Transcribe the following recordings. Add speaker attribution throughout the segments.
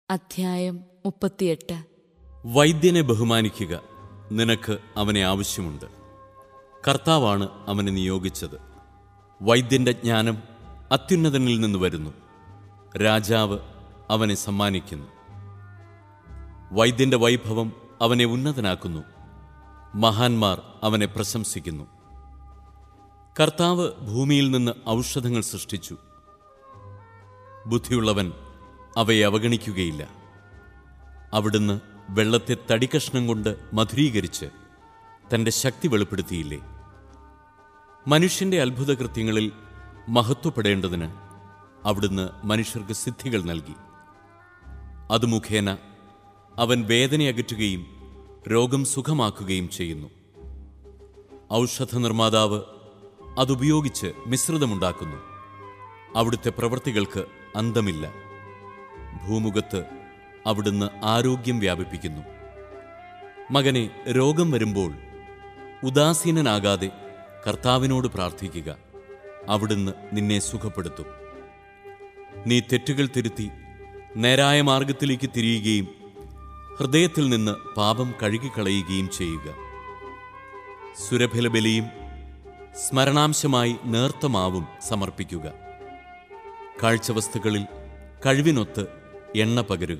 Speaker 1: അധ്യായം മുപ്പത്തിയെട്ട്
Speaker 2: വൈദ്യനെ ബഹുമാനിക്കുക നിനക്ക് അവനെ ആവശ്യമുണ്ട് കർത്താവാണ് അവനെ നിയോഗിച്ചത് വൈദ്യന്റെ ജ്ഞാനം അത്യുന്നതനിൽ നിന്ന് വരുന്നു രാജാവ് അവനെ സമ്മാനിക്കുന്നു വൈദ്യന്റെ വൈഭവം അവനെ ഉന്നതനാക്കുന്നു മഹാന്മാർ അവനെ പ്രശംസിക്കുന്നു കർത്താവ് ഭൂമിയിൽ നിന്ന് ഔഷധങ്ങൾ സൃഷ്ടിച്ചു ബുദ്ധിയുള്ളവൻ അവയെ അവഗണിക്കുകയില്ല അവിടുന്ന് വെള്ളത്തെ തടിക്കഷ്ണം കൊണ്ട് മധുരീകരിച്ച് തന്റെ ശക്തി വെളിപ്പെടുത്തിയില്ലേ മനുഷ്യന്റെ അത്ഭുത കൃത്യങ്ങളിൽ മഹത്വപ്പെടേണ്ടതിന് അവിടുന്ന് മനുഷ്യർക്ക് സിദ്ധികൾ നൽകി അത് മുഖേന അവൻ വേദന അകറ്റുകയും രോഗം സുഖമാക്കുകയും ചെയ്യുന്നു ഔഷധ നിർമ്മാതാവ് അതുപയോഗിച്ച് മിശ്രിതമുണ്ടാക്കുന്നു അവിടുത്തെ പ്രവൃത്തികൾക്ക് അന്തമില്ല ഭൂമുഖത്ത് അവിടുന്ന് ആരോഗ്യം വ്യാപിപ്പിക്കുന്നു മകനെ രോഗം വരുമ്പോൾ ഉദാസീനനാകാതെ കർത്താവിനോട് പ്രാർത്ഥിക്കുക അവിടുന്ന് നിന്നെ സുഖപ്പെടുത്തും നീ തെറ്റുകൾ തിരുത്തി നേരായ മാർഗത്തിലേക്ക് തിരിയുകയും ഹൃദയത്തിൽ നിന്ന് പാപം കഴുകിക്കളയുകയും ചെയ്യുക സുരഭിലബലിയും സ്മരണാംശമായി നേർത്തമാവും സമർപ്പിക്കുക കാഴ്ചവസ്തുക്കളിൽ കഴിവിനൊത്ത് എണ്ണ പകരുക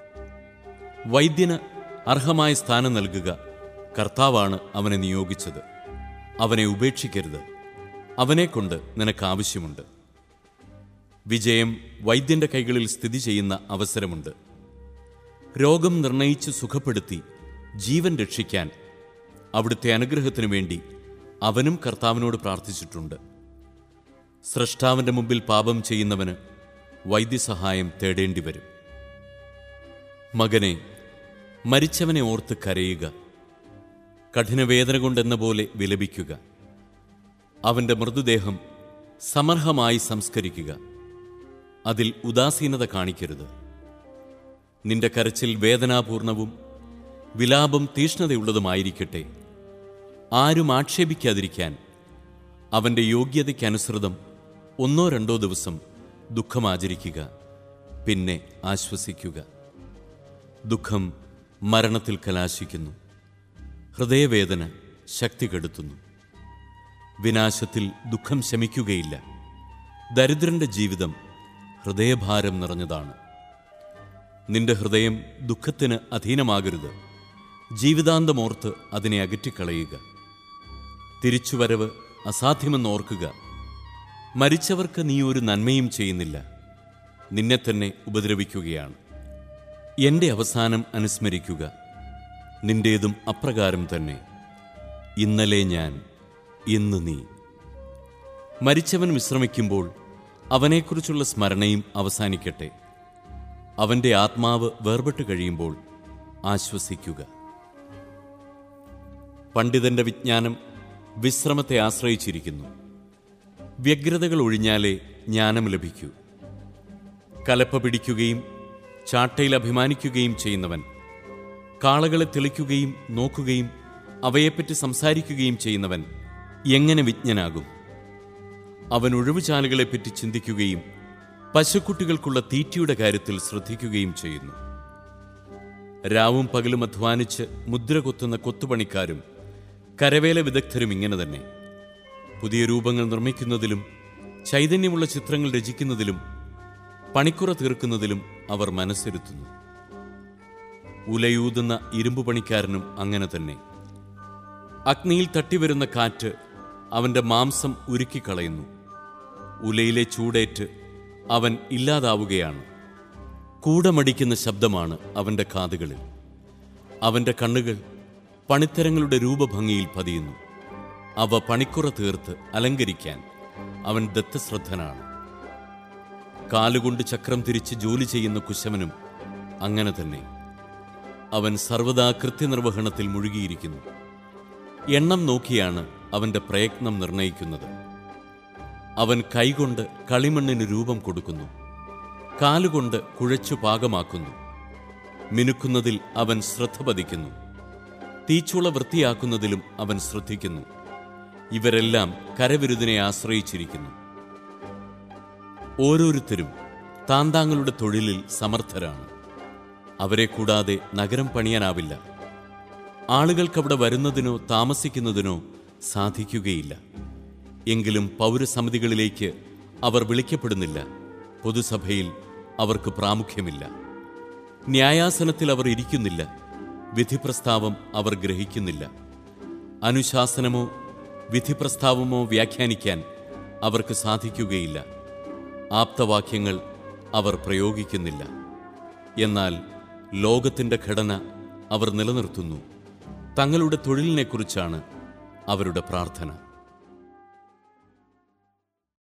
Speaker 2: വൈദ്യന് അർഹമായ സ്ഥാനം നൽകുക കർത്താവാണ് അവനെ നിയോഗിച്ചത് അവനെ ഉപേക്ഷിക്കരുത് അവനെക്കൊണ്ട് നിനക്ക് ആവശ്യമുണ്ട് വിജയം വൈദ്യന്റെ കൈകളിൽ സ്ഥിതി ചെയ്യുന്ന അവസരമുണ്ട് രോഗം നിർണയിച്ച് സുഖപ്പെടുത്തി ജീവൻ രക്ഷിക്കാൻ അവിടുത്തെ അനുഗ്രഹത്തിനു വേണ്ടി അവനും കർത്താവിനോട് പ്രാർത്ഥിച്ചിട്ടുണ്ട് സ്രഷ്ടാവിന്റെ മുമ്പിൽ പാപം ചെയ്യുന്നവന് വൈദ്യസഹായം തേടേണ്ടി വരും മകനെ മരിച്ചവനെ ഓർത്ത് കരയുക കഠിനവേദന കൊണ്ടെന്ന പോലെ വിലപിക്കുക അവന്റെ മൃതദേഹം സമർഹമായി സംസ്കരിക്കുക അതിൽ ഉദാസീനത കാണിക്കരുത് നിന്റെ കരച്ചിൽ വേദനാപൂർണവും വിലാപം തീഷ്ണതയുള്ളതുമായിരിക്കട്ടെ ആരും ആക്ഷേപിക്കാതിരിക്കാൻ അവന്റെ യോഗ്യതയ്ക്കനുസൃതം ഒന്നോ രണ്ടോ ദിവസം ദുഃഖമാചരിക്കുക പിന്നെ ആശ്വസിക്കുക ദുഃഖം മരണത്തിൽ കലാശിക്കുന്നു ഹൃദയവേദന ശക്തി കെടുത്തുന്നു വിനാശത്തിൽ ദുഃഖം ശമിക്കുകയില്ല ദരിദ്രന്റെ ജീവിതം ഹൃദയഭാരം നിറഞ്ഞതാണ് നിന്റെ ഹൃദയം ദുഃഖത്തിന് അധീനമാകരുത് ജീവിതാന്തമോർത്ത് അതിനെ അകറ്റിക്കളയുക തിരിച്ചുവരവ് അസാധ്യമെന്ന് ഓർക്കുക മരിച്ചവർക്ക് നീ ഒരു നന്മയും ചെയ്യുന്നില്ല നിന്നെ തന്നെ ഉപദ്രവിക്കുകയാണ് എന്റെ അവസാനം അനുസ്മരിക്കുക നിന്റേതും അപ്രകാരം തന്നെ ഇന്നലെ ഞാൻ ഇന്ന് നീ മരിച്ചവൻ വിശ്രമിക്കുമ്പോൾ അവനെക്കുറിച്ചുള്ള സ്മരണയും അവസാനിക്കട്ടെ അവന്റെ ആത്മാവ് വേർപെട്ട് കഴിയുമ്പോൾ ആശ്വസിക്കുക പണ്ഡിതന്റെ വിജ്ഞാനം വിശ്രമത്തെ ആശ്രയിച്ചിരിക്കുന്നു വ്യഗ്രതകൾ ഒഴിഞ്ഞാലേ ജ്ഞാനം ലഭിക്കൂ കലപ്പ പിടിക്കുകയും ചാട്ടയിൽ അഭിമാനിക്കുകയും ചെയ്യുന്നവൻ കാളകളെ തെളിക്കുകയും നോക്കുകയും അവയെപ്പറ്റി സംസാരിക്കുകയും ചെയ്യുന്നവൻ എങ്ങനെ വിജ്ഞനാകും അവൻ ഒഴിവുചാലുകളെപ്പറ്റി ചിന്തിക്കുകയും പശുക്കുട്ടികൾക്കുള്ള തീറ്റയുടെ കാര്യത്തിൽ ശ്രദ്ധിക്കുകയും ചെയ്യുന്നു രാവും പകലും അധ്വാനിച്ച് മുദ്ര കൊത്തുന്ന കൊത്തുപണിക്കാരും കരവേല വിദഗ്ധരും ഇങ്ങനെ തന്നെ പുതിയ രൂപങ്ങൾ നിർമ്മിക്കുന്നതിലും ചൈതന്യമുള്ള ചിത്രങ്ങൾ രചിക്കുന്നതിലും പണിക്കുറ തീർക്കുന്നതിലും അവർ മനസ്സിരുത്തുന്നു ഉലയൂതുന്ന ഇരുമ്പു പണിക്കാരനും അങ്ങനെ തന്നെ അഗ്നിയിൽ തട്ടിവരുന്ന കാറ്റ് അവന്റെ മാംസം ഉരുക്കിക്കളയുന്നു ഉലയിലെ ചൂടേറ്റ് അവൻ ഇല്ലാതാവുകയാണ് കൂടമടിക്കുന്ന ശബ്ദമാണ് അവന്റെ കാതുകളിൽ അവന്റെ കണ്ണുകൾ പണിത്തരങ്ങളുടെ രൂപഭംഗിയിൽ പതിയുന്നു അവ പണിക്കുറ തീർത്ത് അലങ്കരിക്കാൻ അവൻ ദത്തശ്രദ്ധനാണ് കാലുകൊണ്ട് ചക്രം തിരിച്ച് ജോലി ചെയ്യുന്ന കുശവനും അങ്ങനെ തന്നെ അവൻ സർവദാ കൃത്യനിർവഹണത്തിൽ മുഴുകിയിരിക്കുന്നു എണ്ണം നോക്കിയാണ് അവന്റെ പ്രയത്നം നിർണയിക്കുന്നത് അവൻ കൈകൊണ്ട് കളിമണ്ണിന് രൂപം കൊടുക്കുന്നു കാലുകൊണ്ട് കുഴച്ചു പാകമാക്കുന്നു മിനുക്കുന്നതിൽ അവൻ ശ്രദ്ധ പതിക്കുന്നു തീച്ചുള വൃത്തിയാക്കുന്നതിലും അവൻ ശ്രദ്ധിക്കുന്നു ഇവരെല്ലാം കരവിരുതിനെ ആശ്രയിച്ചിരിക്കുന്നു ഓരോരുത്തരും താന്താങ്ങളുടെ തൊഴിലിൽ സമർത്ഥരാണ് അവരെ കൂടാതെ നഗരം പണിയാനാവില്ല ആളുകൾക്കവിടെ വരുന്നതിനോ താമസിക്കുന്നതിനോ സാധിക്കുകയില്ല എങ്കിലും പൗരസമിതികളിലേക്ക് അവർ വിളിക്കപ്പെടുന്നില്ല പൊതുസഭയിൽ അവർക്ക് പ്രാമുഖ്യമില്ല ന്യായാസനത്തിൽ അവർ ഇരിക്കുന്നില്ല വിധിപ്രസ്താവം അവർ ഗ്രഹിക്കുന്നില്ല അനുശാസനമോ വിധിപ്രസ്താവമോ വ്യാഖ്യാനിക്കാൻ അവർക്ക് സാധിക്കുകയില്ല ആപ്തവാക്യങ്ങൾ അവർ പ്രയോഗിക്കുന്നില്ല എന്നാൽ ലോകത്തിൻ്റെ ഘടന അവർ നിലനിർത്തുന്നു തങ്ങളുടെ തൊഴിലിനെക്കുറിച്ചാണ് അവരുടെ പ്രാർത്ഥന